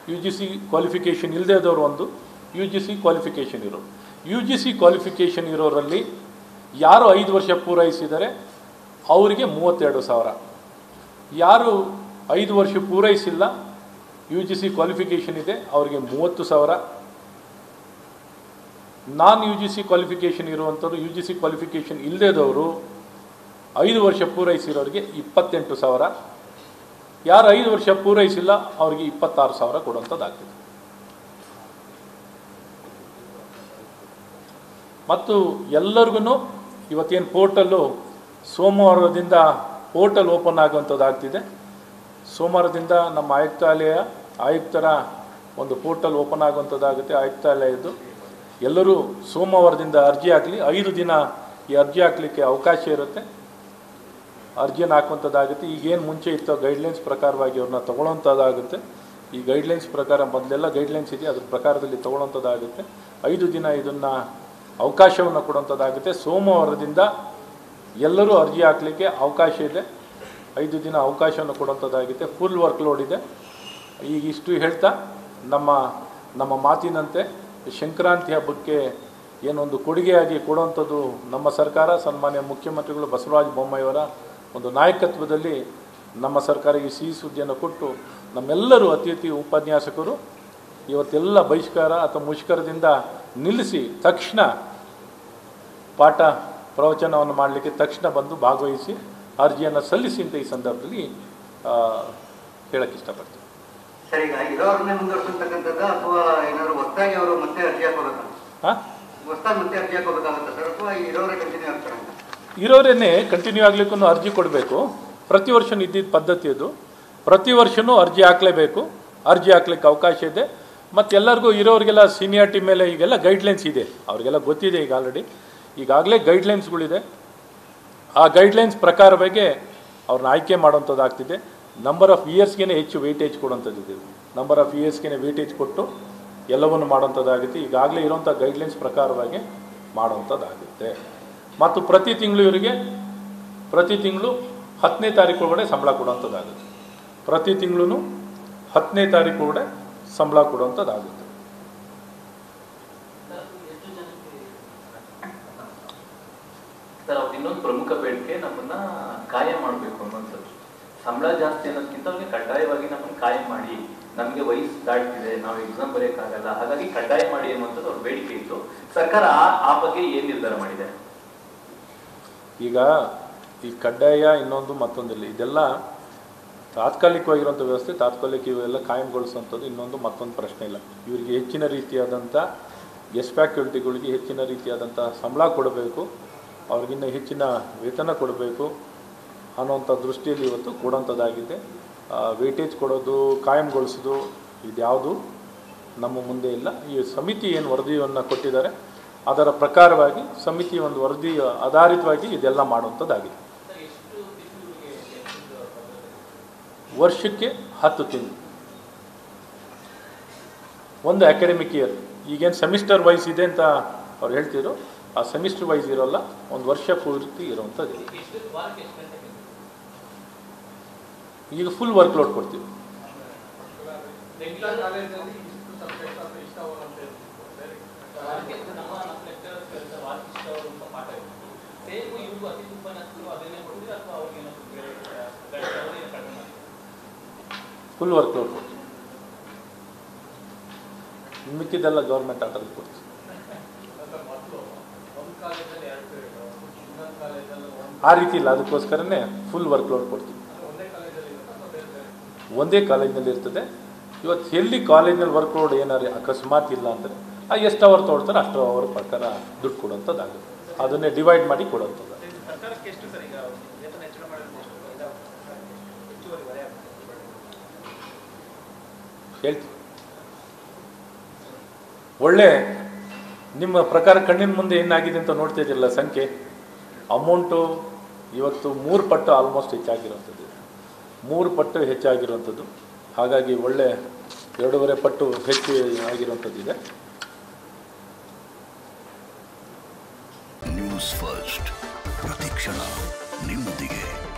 You G C qualification ಇಲ್ಲದೇ ಇದ್ದವರು ಒಂದು ಯು ಜಿ ಸಿ ಕ್ವಾಲಿಫಿಕೇಷನ್ ಇರೋರು ಯು ಜಿ ಸಿ ಕ್ವಾಲಿಫಿಕೇಷನ್ ಇರೋರಲ್ಲಿ ಯಾರು ಐದು ವರ್ಷ ಪೂರೈಸಿದರೆ ಅವರಿಗೆ ಮೂವತ್ತೆರಡು ಸಾವಿರ ಯಾರು ಐದು ವರ್ಷ ಪೂರೈಸಿಲ್ಲ ಯು ಜಿ ಸಿ ಕ್ವಾಲಿಫಿಕೇಷನ್ ಇದೆ ಅವರಿಗೆ ಮೂವತ್ತು ಸಾವಿರ non U G C qualification ಇರುವಂಥವ್ರು ಯು ಜಿ ಸಿ ಕ್ವಾಲಿಫಿಕೇಷನ್ ಇಲ್ಲದೇದವರು ಐದು ವರ್ಷ ಪೂರೈಸಿರೋರಿಗೆ ಇಪ್ಪತ್ತೆಂಟು ಸಾವಿರ ಯಾರು ಐದು ವರ್ಷ ಪೂರೈಸಿಲ್ಲ ಅವರಿಗೆ ಇಪ್ಪತ್ತಾರು ಸಾವಿರ ಕೊಡುವಂಥದ್ದಾಗ್ತದೆ ಮತ್ತು ಎಲ್ಲರಿಗೂ ಇವತ್ತೇನು ಪೋರ್ಟಲ್ಲು ಸೋಮವಾರದಿಂದ ಪೋರ್ಟಲ್ ಓಪನ್ ಆಗುವಂಥದ್ದಾಗ್ತಿದೆ ಸೋಮವಾರದಿಂದ ನಮ್ಮ ಆಯುಕ್ತಾಲಯ ಆಯುಕ್ತರ ಒಂದು ಪೋರ್ಟಲ್ ಓಪನ್ ಆಗುವಂಥದ್ದಾಗುತ್ತೆ ಆಯುಕ್ತಾಲಯದ್ದು ಎಲ್ಲರೂ ಸೋಮವಾರದಿಂದ ಅರ್ಜಿ ಹಾಕಲಿ ಐದು ದಿನ ಈ ಅರ್ಜಿ ಹಾಕಲಿಕ್ಕೆ ಅವಕಾಶ ಇರುತ್ತೆ ಅರ್ಜಿಯನ್ನು ಹಾಕುವಂಥದ್ದಾಗುತ್ತೆ ಈಗೇನು ಮುಂಚೆ ಇತ್ತು ಗೈಡ್ಲೈನ್ಸ್ ಪ್ರಕಾರವಾಗಿ ಅವ್ರನ್ನ ತೊಗೊಳ್ಳೋಂಥದ್ದಾಗುತ್ತೆ ಈ ಗೈಡ್ಲೈನ್ಸ್ ಪ್ರಕಾರ ಮೊದಲೆಲ್ಲ ಗೈಡ್ಲೈನ್ಸ್ ಇದೆ ಅದ್ರ ಪ್ರಕಾರದಲ್ಲಿ ತೊಗೊಳ್ಳೋಂಥದ್ದಾಗುತ್ತೆ ಐದು ದಿನ ಇದನ್ನು ಅವಕಾಶವನ್ನು ಕೊಡುವಂಥದ್ದಾಗುತ್ತೆ ಸೋಮವಾರದಿಂದ ಎಲ್ಲರೂ ಅರ್ಜಿ ಹಾಕಲಿಕ್ಕೆ ಅವಕಾಶ ಇದೆ ಐದು ದಿನ ಅವಕಾಶವನ್ನು ಕೊಡುವಂಥದ್ದಾಗುತ್ತೆ ಫುಲ್ ವರ್ಕ್ ಲೋಡ್ ಇದೆ ಈಗ ಇಷ್ಟು ಹೇಳ್ತಾ ನಮ್ಮ ನಮ್ಮ ಮಾತಿನಂತೆ ಸಂಕ್ರಾಂತಿ ಹಬ್ಬಕ್ಕೆ ಏನೊಂದು ಕೊಡುಗೆಯಾಗಿ ಕೊಡುವಂಥದ್ದು ನಮ್ಮ ಸರ್ಕಾರ ಸನ್ಮಾನ್ಯ ಮುಖ್ಯಮಂತ್ರಿಗಳು ಬಸವರಾಜ ಬೊಮ್ಮಾಯಿಯವರ ಒಂದು ನಾಯಕತ್ವದಲ್ಲಿ ನಮ್ಮ ಸರ್ಕಾರ ಈ ಸಿಹಿ ಸುದ್ದಿಯನ್ನು ಕೊಟ್ಟು ನಮ್ಮೆಲ್ಲರೂ ಅತಿಥಿ ಉಪನ್ಯಾಸಕರು ಇವತ್ತೆಲ್ಲ ಬಹಿಷ್ಕಾರ ಅಥವಾ ಮುಷ್ಕರದಿಂದ ನಿಲ್ಲಿಸಿ ತಕ್ಷಣ ಪಾಠ ಪ್ರವಚನವನ್ನು ಮಾಡಲಿಕ್ಕೆ ತಕ್ಷಣ ಬಂದು ಭಾಗವಹಿಸಿ ಅರ್ಜಿಯನ್ನು ಸಲ್ಲಿಸಿ ಅಂತ ಈ ಸಂದರ್ಭದಲ್ಲಿ ಆ, ಹೇಳಕ್ಕೆ ಇಷ್ಟಪಡ್ತೀನಿ ಸರ್ ಈಗ ಇರೋರನ್ನೇ ಮುಂದುವರ್ಸತಕ್ಕಂಥದ್ದು ಅಥವಾ ಏನಾದ್ರು ಹೊಸದಾಗಿ ಅವರು ಮತ್ತೆ ಅರ್ಜಿ ಹಾಕೋಬೇಕಾ ಹಾಂ ಹೊಸದಾಗಿ ಮತ್ತೆ ಅರ್ಜಿ ಹಾಕೋಬೇಕಾಗತ್ತಾ ಸರ್ ಅಥವಾ ಇರೋರೇ ಕಂಟಿನ್ಯೂ ಆಗ್ತಾರೆ ಅಂತ ಇರೋರೇನೆ ಕಂಟಿನ್ಯೂ ಆಗ್ಲಿಕ್ಕೂ ಅರ್ಜಿ ಕೊಡಬೇಕು ಪ್ರತಿ ವರ್ಷ ಇದ್ದಿದ್ದ ಪದ್ಧತಿ ಅದು ಪ್ರತಿ ವರ್ಷವೂ ಅರ್ಜಿ ಹಾಕಲೇಬೇಕು ಅರ್ಜಿ ಹಾಕ್ಲಿಕ್ಕೆ ಅವಕಾಶ ಇದೆ ಮತ್ತು ಎಲ್ಲರಿಗೂ ಇರೋರಿಗೆಲ್ಲ ಸೀನಿಯಾರಿಟಿ ಮೇಲೆ ಈಗೆಲ್ಲ ಗೈಡ್ಲೈನ್ಸ್ ಇದೆ ಅವ್ರಿಗೆಲ್ಲ ಗೊತ್ತಿದೆ ಈಗ ಆಲ್ರೆಡಿ ಈಗಾಗಲೇ ಗೈಡ್ಲೈನ್ಸ್ಗಳಿದೆ ಆ ಗೈಡ್ಲೈನ್ಸ್ ಪ್ರಕಾರವಾಗಿ ಅವ್ರನ್ನ ಆಯ್ಕೆ ಮಾಡುವಂಥದ್ದಾಗ್ತಿದೆ ನಂಬರ್ ಆಫ್ ಇಯರ್ಸ್ಗೆ ಹೆಚ್ಚು ವೆಯ್ಟೇಜ್ ಕೊಡುವಂಥದ್ದು ಇದೆ ನಂಬರ್ ಆಫ್ ಇಯರ್ಸ್ಗೆ ವೆಯ್ಟೇಜ್ ಕೊಟ್ಟು ಎಲ್ಲವನ್ನು ಮಾಡುವಂಥದ್ದಾಗುತ್ತೆ ಈಗಾಗಲೇ ಇರುವಂಥ ಗೈಡ್ಲೈನ್ಸ್ ಪ್ರಕಾರವಾಗಿ ಮಾಡುವಂಥದ್ದಾಗುತ್ತೆ ಮತ್ತು ಪ್ರತಿ ತಿಂಗಳು ಇವರಿಗೆ ಪ್ರತಿ ತಿಂಗಳು ಹತ್ತನೇ ತಾರೀಕು ಒಳಗಡೆ ಸಂಬಳ ಕೊಡುವಂಥದ್ದಾಗುತ್ತೆ ಪ್ರತಿ ತಿಂಗಳು ಹತ್ತನೇ ತಾರೀಕು ಒಳಗಡೆ ಸಂಬಳ ಕೊಡುವಂಥದ್ದಾಗುತ್ತೆ ಸರ್ ಅವ್ರ ಇನ್ನೊಂದು ಪ್ರಮುಖ ಬೇಡಿಕೆ ನಮ್ಮನ್ನ ಕಾಯ ಮಾಡಬೇಕು ಅನ್ನೋಂಥದ್ದು ಸಂಬಳ ಜಾಸ್ತಿ ಅನ್ನೋದಕ್ಕಿಂತ ಅವ್ರಿಗೆ ಕಡ್ಡಾಯವಾಗಿ ನಮ್ಮನ್ನ ಕಾಯ ಮಾಡಿ ನಮಗೆ ವಯಸ್ಸು ದಾಟ್ತಿದೆ ನಾವು ಎಕ್ಸಾಮ್ ಬರೆಯೋಕ್ಕಾಗಲ್ಲ ಹಾಗಾಗಿ ಕಡ್ಡಾಯ ಮಾಡಿ ಅನ್ನುವಂಥದ್ದು ಅವ್ರ ಬೇಡಿಕೆ ಇತ್ತು ಸರ್ಕಾರ ಆ ಆ ಬಗ್ಗೆ ಏನ್ ನಿರ್ಧಾರ ಮಾಡಿದೆ ಈಗ ಈ ಕಡ್ಡಾಯ ಇನ್ನೊಂದು ಮತ್ತೊಂದಿಲ್ಲ ಇದೆಲ್ಲ ತಾತ್ಕಾಲಿಕವಾಗಿರುವಂಥ ವ್ಯವಸ್ಥೆ ತಾತ್ಕಾಲಿಕ ಇವೆಲ್ಲ ಕಾಯಂಗೊಳಿಸುವಂಥದ್ದು ಇನ್ನೊಂದು ಮತ್ತೊಂದು ಪ್ರಶ್ನೆ ಇಲ್ಲ ಇವರಿಗೆ ಹೆಚ್ಚಿನ ರೀತಿಯಾದಂಥ ಎಸ್ ಫ್ಯಾಕಲ್ಟಿಗಳಿಗೆ ಹೆಚ್ಚಿನ ರೀತಿಯಾದಂಥ ಸಂಬಳ ಕೊಡಬೇಕು ಅವ್ರಿಗಿನ್ನ ಹೆಚ್ಚಿನ ವೇತನ ಕೊಡಬೇಕು ಅನ್ನೋಂಥ ದೃಷ್ಟಿಯಲ್ಲಿ ಇವತ್ತು ಕೊಡೋಂಥದ್ದಾಗಿದೆ ವೇಟೇಜ್ ಕೊಡೋದು ಕಾಯಂಗೊಳಿಸೋದು ಇದ್ಯಾವುದು ನಮ್ಮ ಮುಂದೆ ಇಲ್ಲ ಈ ಸಮಿತಿ ಏನು ವರದಿಯನ್ನು ಕೊಟ್ಟಿದ್ದಾರೆ ಅದರ ಪ್ರಕಾರವಾಗಿ ಸಮಿತಿ ಒಂದು ವರದಿ ಆಧಾರಿತವಾಗಿ ಇದೆಲ್ಲ ಮಾಡುವಂಥದ್ದಾಗಿದೆ ವರ್ಷಕ್ಕೆ ಹತ್ತು ತಿಂಗಳು ಒಂದು ಅಕಾಡೆಮಿಕ್ ಇಯರ್ ಈಗೇನು ಸೆಮಿಸ್ಟರ್ ವೈಸ್ ಇದೆ ಅಂತ ಅವ್ರು ಹೇಳ್ತಿದ್ರು ಆ ಸೆಮಿಸ್ಟರ್ ವೈಸ್ ಇರೋಲ್ಲ ಒಂದು ವರ್ಷ ಪೂರ್ತಿ ಇರುವಂಥದ್ದು ಇದೆ. ಈಗ ಫುಲ್ ವರ್ಕ್ ಲೋಡ್ ಕೊಡ್ತೀವಿ ಫುಲ್ ವರ್ಕ್ ಲೋಡ್ ಕೊಡ್ತೀವಿ ಮಿಕ್ಕಿದೆಲ್ಲ ಗೌರ್ಮೆಂಟ್ ಆರ್ಡರ್ ಕೊಡ್ತೀವಿ ಆ ರೀತಿ ಇಲ್ಲ ಅದಕ್ಕೋಸ್ಕರನೇ ಫುಲ್ ವರ್ಕ್ ಲೋಡ್ ಕೊಡ್ತೀವಿ ಒಂದೇ ಕಾಲೇಜ್ನಲ್ಲಿ ಇರ್ತದೆ ಇವತ್ತು ಎಲ್ಲಿ ಕಾಲೇಜ್ನಲ್ಲಿ ವರ್ಕ್ ಲೋಡ್ ಏನಾರು ಅಕಸ್ಮಾತ್ ಇಲ್ಲ ಅಂದರೆ ಆ ಎಷ್ಟು ಅವರ್ ತೊಗೊಳ್ತಾರೆ ಅಷ್ಟು ಅವರ್ ಪ್ರಕಾರ ದುಡ್ಡು ಕೊಡುವಂಥದ್ದಾಗುತ್ತೆ ಅದನ್ನೇ ಡಿವೈಡ್ ಮಾಡಿ ಕೊಡುವಂಥದ್ದು ಸರ್ಕಾರಕ್ಕೆ ಎಷ್ಟು ಸರ್ ಈಗ ವೇತನ ಹೆಚ್ಚಳ ಮಾಡಿದ್ರೆ ಎಷ್ಟು ಇಲ್ಲ ಹೆಚ್ಚುವರಿ ಹೊರೆ ಆಗ್ತದೆ ಹೇಳ್ತೀವಿ ಒಳ್ಳೆ ನಿಮ್ಮ ಪ್ರಕಾರ ಕಣ್ಣಿನ ಮುಂದೆ ಏನಾಗಿದೆ ಅಂತ ನೋಡ್ತಾ ಇದ್ದಿರಲ್ಲ ಸಂಖ್ಯೆ ಅಮೌಂಟು ಇವತ್ತು ಮೂರು ಪಟ್ಟು ಆಲ್ಮೋಸ್ಟ್ ಹೆಚ್ಚಾಗಿರುವಂಥದ್ದು ಮೂರು ಪಟ್ಟು ಹೆಚ್ಚಾಗಿರುವಂಥದ್ದು ಹಾಗಾಗಿ ಒಳ್ಳೆ ಎರಡೂವರೆ ಪಟ್ಟು ಹೆಚ್ಚು ಆಗಿರುವಂಥದ್ದಿದೆ ನ್ಯೂಸ್ ಫಸ್ಟ್ ಪ್ರತಿಕ್ಷಣ ನಿಮ್ಮೊಂದಿಗೆ